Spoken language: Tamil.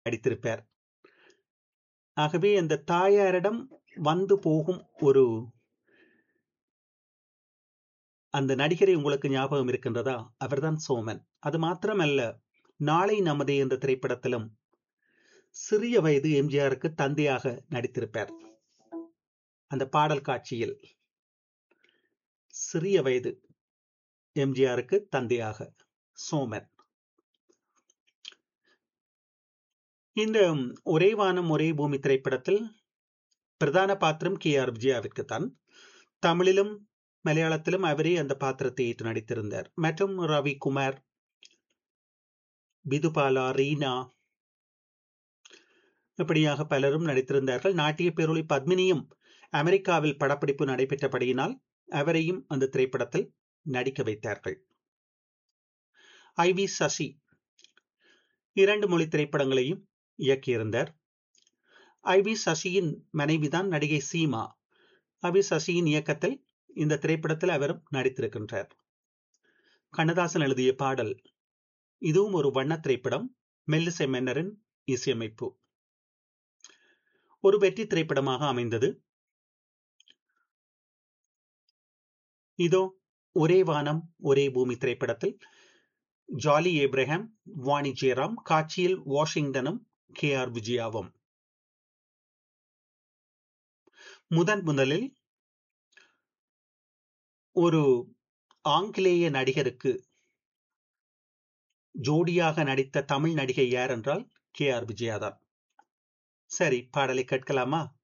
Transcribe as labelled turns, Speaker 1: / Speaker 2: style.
Speaker 1: நடித்திருப்பார் ஆகவே அந்த தாயாரிடம் வந்து போகும் ஒரு அந்த நடிகரை உங்களுக்கு ஞாபகம் இருக்கின்றதா அவர்தான் சோமன் அது மாத்திரமல்ல நாளை நமதே என்ற திரைப்படத்திலும் சிறிய வயது எம்ஜிஆருக்கு தந்தையாக நடித்திருப்பார் அந்த பாடல் காட்சியில் சிறிய வயது எம்ஜிஆருக்கு தந்தையாக சோமன் இந்த ஒரே வானம் ஒரே பூமி திரைப்படத்தில் பிரதான பாத்திரம் கே ஆர் விஜயாவிற்கு தான் தமிழிலும் மலையாளத்திலும் அவரே அந்த பாத்திரத்தை ஏற்று நடித்திருந்தார் மற்றும் ரவி குமார் பிதுபாலா ரீனா இப்படியாக பலரும் நடித்திருந்தார்கள் நாட்டிய பேரொளி பத்மினியும் அமெரிக்காவில் படப்பிடிப்பு நடைபெற்றபடியினால் அவரையும் அந்த திரைப்படத்தில் நடிக்க வைத்தார்கள் ஐ வி சசி இரண்டு மொழி திரைப்படங்களையும் இயக்கியிருந்தார் ஐ வி சசியின் மனைவிதான் நடிகை சீமா ஐ வி சசியின் இயக்கத்தில் இந்த திரைப்படத்தில் அவரும் நடித்திருக்கின்றார் கண்ணதாசன் எழுதிய பாடல் இதுவும் ஒரு வண்ண திரைப்படம் மெல்லிசை மன்னரின் இசையமைப்பு ஒரு வெற்றி திரைப்படமாக அமைந்தது இதோ ஒரே வானம் ஒரே பூமி திரைப்படத்தில் ஜாலி ஏப்ரஹாம் வாணி ஜெயராம் காட்சியில் வாஷிங்டனும் கே ஆர் விஜயாவும் முதன் முதலில் ஒரு ஆங்கிலேய நடிகருக்கு ஜோடியாக நடித்த தமிழ் நடிகை யார் என்றால் கே ஆர் விஜயா தான் சரி பாடலை கேட்கலாமா